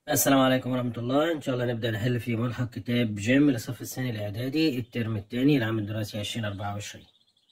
السلام عليكم ورحمة الله إن شاء الله نبدأ نحل في ملحق كتاب جيم للصف الثاني الإعدادي الترم الثاني العام الدراسي عشرين أربعة وعشرين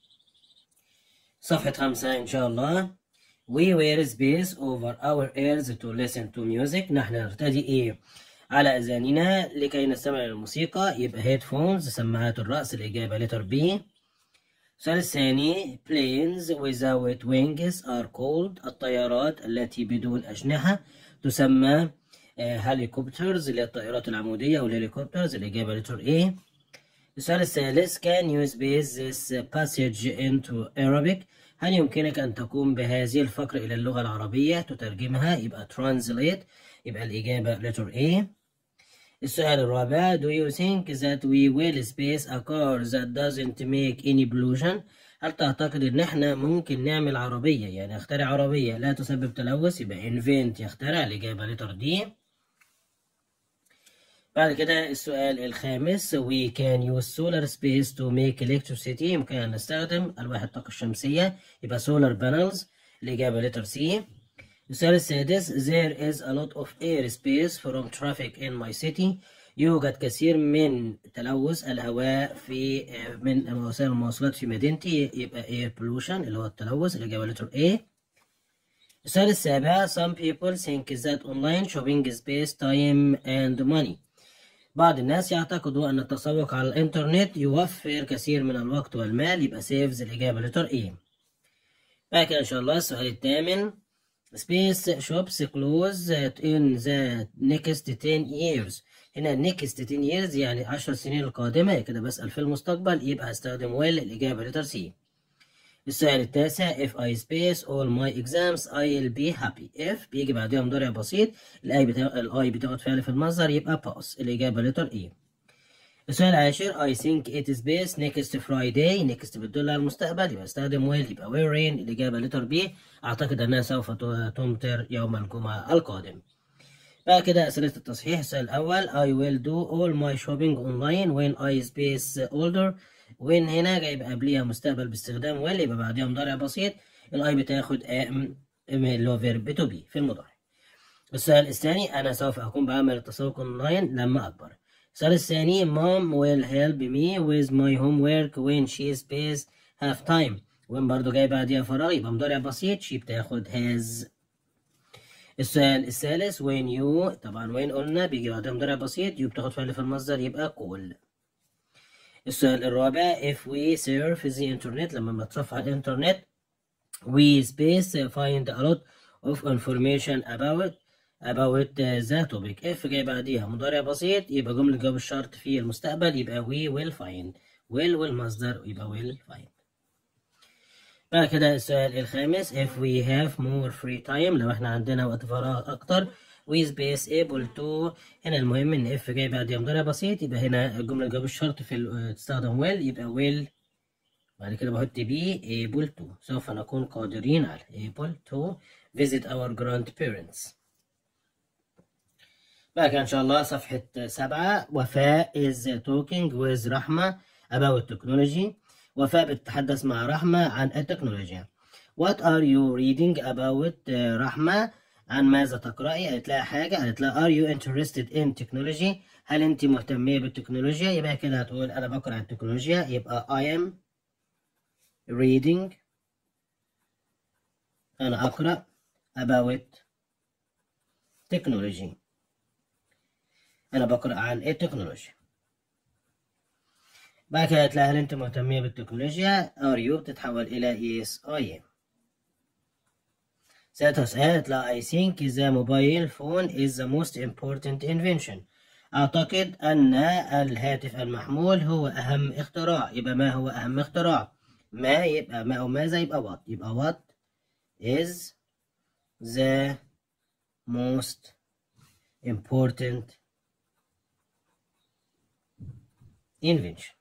صفحة خمسة إن شاء الله We wear space over our ears to listen to music نحن نرتدي إيه على أذاننا لكي نستمع إلى الموسيقى يبقى headphones سماعات الرأس الإجابة letter B السؤال الثاني planes without wings are called الطيارات التي بدون أجنحة تسمى هليكوبترز اللي هي الطائرات العمودية أو الهليكوبترز الإجابة لتر A السؤال الثالث can you space this passage into Arabic هل يمكنك أن تقوم بهذه الفقرة إلى اللغة العربية تترجمها يبقى translate يبقى الإجابة letter A السؤال الرابع do you think that we will space a car that doesn't make any pollution هل تعتقد ان احنا ممكن نعمل عربية يعني اخترع عربية لا تسبب تلوث يبقى invent يخترع الإجابة لتر دي بعد كده السؤال الخامس we can use solar space to make electricity يمكن أن نستخدم ألواح الطاقة الشمسية يبقى solar panels الإجابة لتر سي السؤال السادس there is a lot of air space from traffic in my city يوجد كثير من تلوث الهواء في من وسائل المواصلات في مدينتي يبقى air pollution اللي هو التلوث الإجابة لتر A السؤال السابع some people think that online shopping is space time and money بعض الناس يعتقدوا أن التسوق على الإنترنت يوفر كثير من الوقت والمال يبقى سيفز الإجابة لتر A بعد كده إن شاء الله السؤال الثامن Space shops close in the next 10 years هنا next 10 years يعني 10 سنين القادمة كده بسأل في المستقبل يبقى هستخدم will الإجابة لتر C السؤال التاسع if I space all my exams I'll be happy if بيجي بعدها مضارع بسيط الاي بتا... الاي بتاخد فعل في المصدر يبقى pass الإجابة لتر E السؤال العاشر I think it is best next Friday next بتدل على المستقبل يبقى استخدم will يبقى will rain الإجابة لتر B أعتقد أنها سوف تمطر يوم الجمعة القادم بعد كده أسئلة التصحيح السؤال الأول I will do all my shopping online when I space older وين هنا جايب قبليها مستقبل باستخدام will يبقى بعديها مضارع بسيط الاي بتاخد ام اللي هو فيرب تو بي في المضارع السؤال الثاني انا سوف اقوم بعمل التسوق اونلاين لما اكبر السؤال الثاني mom will help me with my homework when she space have time وين برضو جاي بعديها فراغ يبقى مضارع بسيط شي بتاخد has السؤال الثالث when you طبعا وين قلنا بيجي بعدها مضارع بسيط you بتاخد فعل في المصدر يبقى call السؤال الرابع if we surf the internet لما بنتصفح الانترنت we space find a lot of information about about the topic if جاي بعديها مضارع بسيط يبقى جملة جواب الشرط في المستقبل يبقى we will find will والمصدر يبقى will find بعد كده السؤال الخامس if we have more free time لو احنا عندنا وقت فراغ أكتر we space able to هنا المهم ان if جاي بعديها مضارع بسيط يبقى هنا الجملة جواب الشرط في تستخدم will يبقى will بعد كده بحط be able to سوف نكون قادرين على able to visit our grandparents بعد كده إن شاء الله صفحة سبعة وفاء is talking with رحمة about technology وفاء بتتحدث مع رحمة عن التكنولوجيا What are you reading about رحمة عن ماذا تقرأي؟ قالت لها حاجة قالت لها Are you interested in technology؟ هل أنت مهتمية بالتكنولوجيا؟ يبقى كده هتقول أنا بقرأ عن التكنولوجيا يبقى I am reading أنا أقرأ about technology أنا بقرأ عن التكنولوجيا بعد كده قالت لها هل أنت مهتمية بالتكنولوجيا؟ Are you بتتحول إلى yes I am سألتها سؤال لا I think the mobile phone is the most important invention أعتقد أن الهاتف المحمول هو أهم اختراع يبقى ما هو أهم اختراع ما يبقى ما أو ماذا يبقى what يبقى what is the most important invention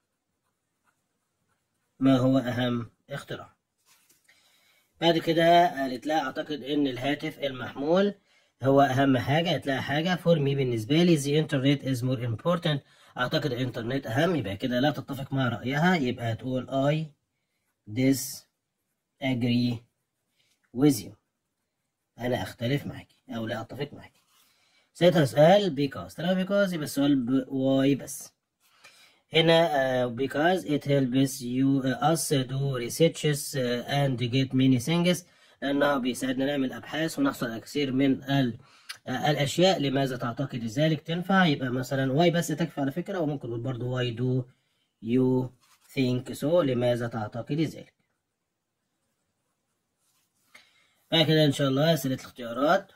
ما هو أهم اختراع بعد كده قالت لها اعتقد ان الهاتف المحمول هو اهم حاجه قالت لها حاجه فور مي بالنسبه لي the internet is more important اعتقد الانترنت اهم يبقى كده لا تتفق مع رايها يبقى تقول I disagree with you انا اختلف معك او لا اتفق معك ساعتها سؤال because طالما because يبقى السؤال ب why بس هنا uh, because it helps you uh, us do researches uh, and get many things لأنه بيساعدنا نعمل أبحاث ونحصل على كثير من ال الأشياء لماذا تعتقد ذلك تنفع يبقى مثلا why بس تكفي على فكرة وممكن نقول برضه why do you think so لماذا تعتقد ذلك بعد كده إن شاء الله أسئلة الاختيارات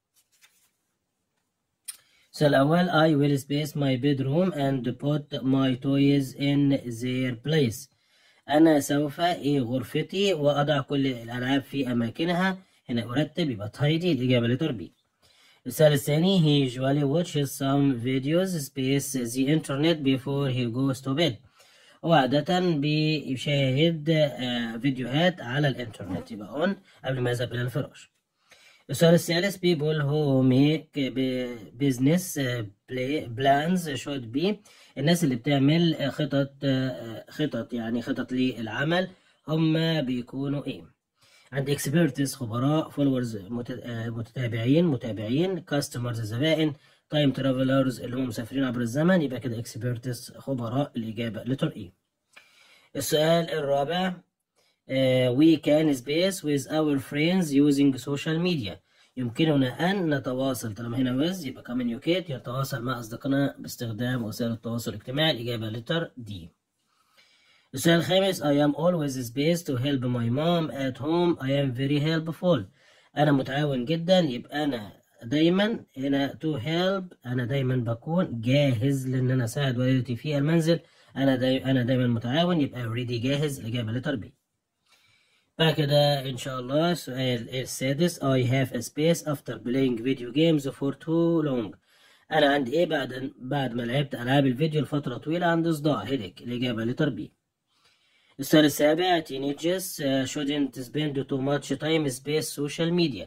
السؤال الأول I will space my bedroom and put my toys in their place أنا سوف إيه غرفتي وأضع كل الألعاب في أماكنها هنا أرتب يبقى tidy الإجابة لتر بي السؤال الثاني he usually watches some videos space the internet before he goes to bed هو عادة بيشاهد فيديوهات على الإنترنت يبقى on قبل ما يذهب إلى الفراش السؤال الثالث people who make business plans should be الناس اللي بتعمل خطط خطط يعني خطط للعمل هم بيكونوا ايه عند experts خبراء followers متتابعين متابعين customers زبائن time travelers اللي هم مسافرين عبر الزمن يبقى كده experts خبراء الإجابة letter E السؤال الرابع Uh, we can space with our friends using social media يمكننا أن نتواصل طالما هنا with يبقى communicate يتواصل مع أصدقائنا باستخدام وسائل التواصل الاجتماعي الإجابة لتر D السؤال الخامس I am always space to help my mom at home I am very helpful أنا متعاون جدا يبقى أنا دايما هنا to help أنا دايما بكون جاهز لأن أنا أساعد والدتي في المنزل أنا داي... أنا دايما متعاون يبقى already جاهز الإجابة لتر B بعد كده إن شاء الله السؤال السادس I have a space after playing video games for too long أنا عندي إيه بعد بعد ما لعبت ألعاب الفيديو لفترة طويلة عندي صداع هيدك الإجابة لتر بي السؤال السابع teenagers shouldn't spend too much time space social media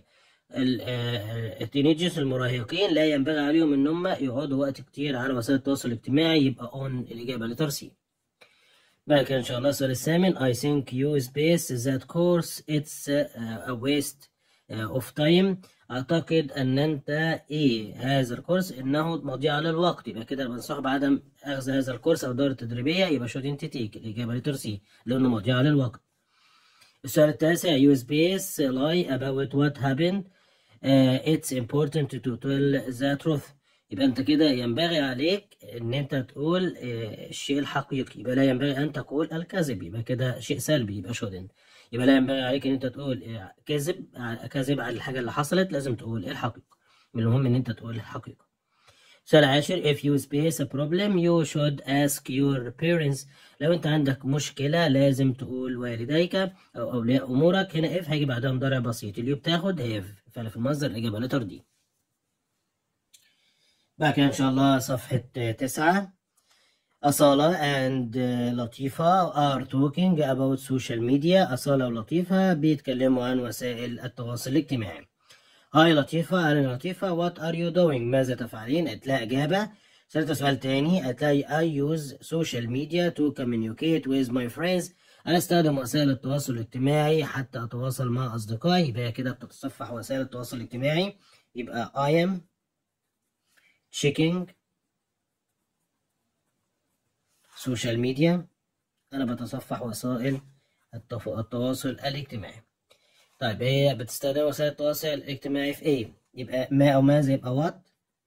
التينيجرز المراهقين لا ينبغي عليهم ان هم يقعدوا وقت كتير على وسائل التواصل الاجتماعي يبقى on الإجابة لتر سي بعد كده إن شاء الله السؤال الثامن I think you space that course it's a waste of time أعتقد أن أنت إيه هذا الكورس إنه مضيعة للوقت يبقى كده بنصح بعدم أخذ هذا الكورس أو الدورة التدريبية يبقى shouldn't take الإجابة لتر سي لأنه مضيعة للوقت السؤال التاسع you space lie about what happened uh, it's important to tell the truth يبقى انت كده ينبغي عليك ان انت تقول الشيء الحقيقي يبقى لا ينبغي ان تقول الكذب يبقى كده شيء سلبي يبقى شودنت يبقى لا ينبغي عليك ان انت تقول كذب كذب على الحاجه اللي حصلت لازم تقول الحقيقه من المهم ان انت تقول الحقيقه سؤال عاشر if you space a problem you should ask your parents لو انت عندك مشكلة لازم تقول والديك او اولياء امورك هنا if هيجي بعدها مضارع بسيط اليو بتاخد have فعل في المصدر الاجابة لتر دي بعد كده إن شاء الله صفحة تسعة أصالة and لطيفة are talking about social media أصالة ولطيفة بيتكلموا عن وسائل التواصل الاجتماعي هاي لطيفة أنا لطيفة what are you doing ماذا تفعلين هتلاقي إجابة سألت سؤال تاني هتلاقي I use social media to communicate with my friends أنا أستخدم وسائل التواصل الاجتماعي حتى أتواصل مع أصدقائي يبقى كده بتتصفح وسائل التواصل الاجتماعي يبقى I am checking social media أنا بتصفح وسائل التف... التواصل الاجتماعي طيب هي بتستخدم وسائل التواصل الاجتماعي في ايه؟ يبقى ما أو ماذا يبقى what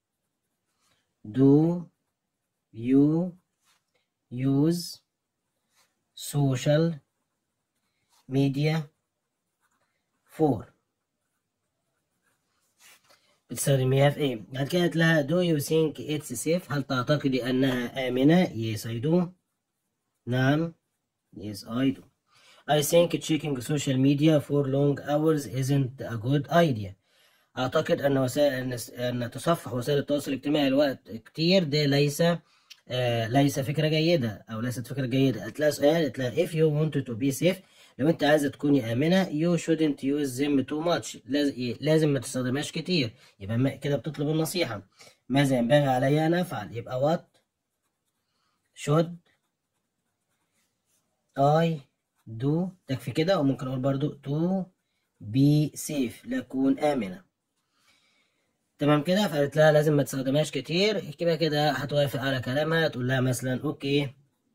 do you use social media for بتستخدميها في ايه؟ هل كانت لها do you think it's safe؟ هل تعتقدي أنها آمنة؟ Yes I do. نعم. Yes I do. I think checking social media for long hours isn't a good idea. أعتقد أن وسائل أن تصفح وسائل التواصل الاجتماعي الوقت كتير ده ليس آه ليس فكرة جيدة أو ليست فكرة جيدة. هتلاقي سؤال هتلاقي if you want to be safe لو انت عايزة تكوني آمنة you shouldn't use them too much لازم, لازم ما تستخدمهاش كتير يبقى كده بتطلب النصيحة ماذا ينبغي علي أن أفعل يبقى what should I do تكفي كده وممكن أقول برضو to be safe لأكون آمنة تمام كده فقالت لها لازم ما تستخدمهاش كتير كده كده هتوافق على كلامها تقول لها مثلا اوكي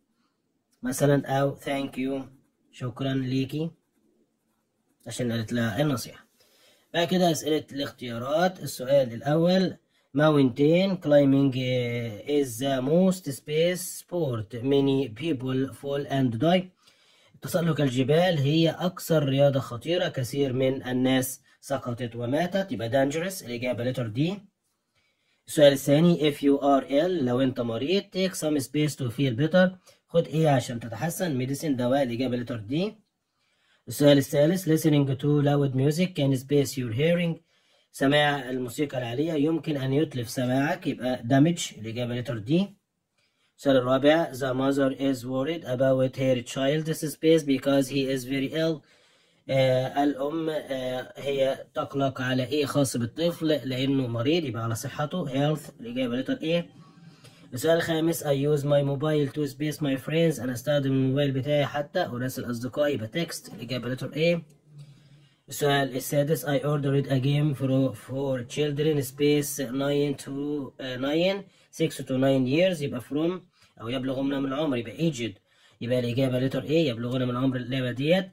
مثلا او ثانك يو شكرا ليكي عشان قالت لها النصيحة بعد كده أسئلة الاختيارات السؤال الأول mountain climbing is the most space sport many people fall and die تسلق الجبال هي أكثر رياضة خطيرة كثير من الناس سقطت وماتت يبقى dangerous الإجابة letter D السؤال الثاني if you are ill لو أنت مريض take some space to feel better خد إيه عشان تتحسن medicine دواء الإجابة letter D السؤال الثالث listening to loud music can space your hearing سماع الموسيقى العالية يمكن أن يتلف سماعك يبقى damage الإجابة letter D السؤال الرابع the mother is worried about her child's space because he is very ill آه الأم آه هي تقلق على إيه خاص بالطفل لأنه مريض يبقى على صحته health الإجابة letter A السؤال الخامس I use my mobile to space my friends أنا أستخدم الموبايل بتاعي حتى أراسل أصدقائي يبقى text الإجابة letter A السؤال السادس I ordered a game for, for children space 9 to uh, 9 6 to 9 years يبقى from أو يبلغون من العمر يبقى aged يبقى الإجابة letter A يبلغون من عمر اللعبة ديت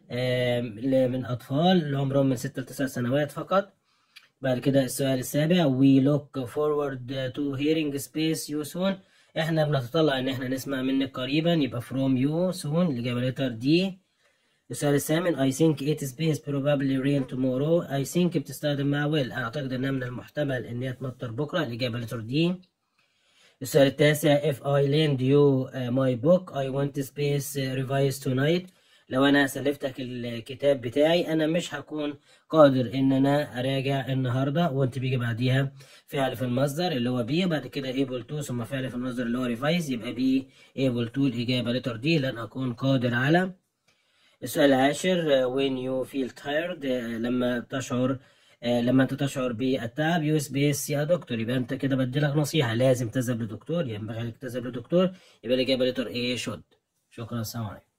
من أطفال اللي عمرهم من 6 ل 9 سنوات فقط بعد كده السؤال السابع we look forward to hearing space you soon احنا بنتطلع ان احنا نسمع منك قريبا يبقى from you soon الإجابة letter D السؤال الثامن I think it space probably rain tomorrow I think بتستخدم مع will أعتقد إنها من المحتمل إن هي تمطر بكرة الإجابة letter D السؤال التاسع if I lend you my book I want space revise tonight لو أنا سلفتك الكتاب بتاعي أنا مش هكون قادر إن أنا أراجع النهاردة وأنت بيجي بعديها فعل في المصدر اللي هو بي وبعد كده able to ثم فعل في المصدر اللي هو revise يبقى بي able to الإجابة letter D لن أكون قادر على السؤال العاشر when you feel tired لما تشعر لما انت تشعر بالتعب يو سبيس يا دكتور يبقى انت كده بديلك نصيحة لازم تذهب لدكتور ينبغي لك تذهب لدكتور يبقى الإجابة لتر ايه شد شكرا السلام عليكم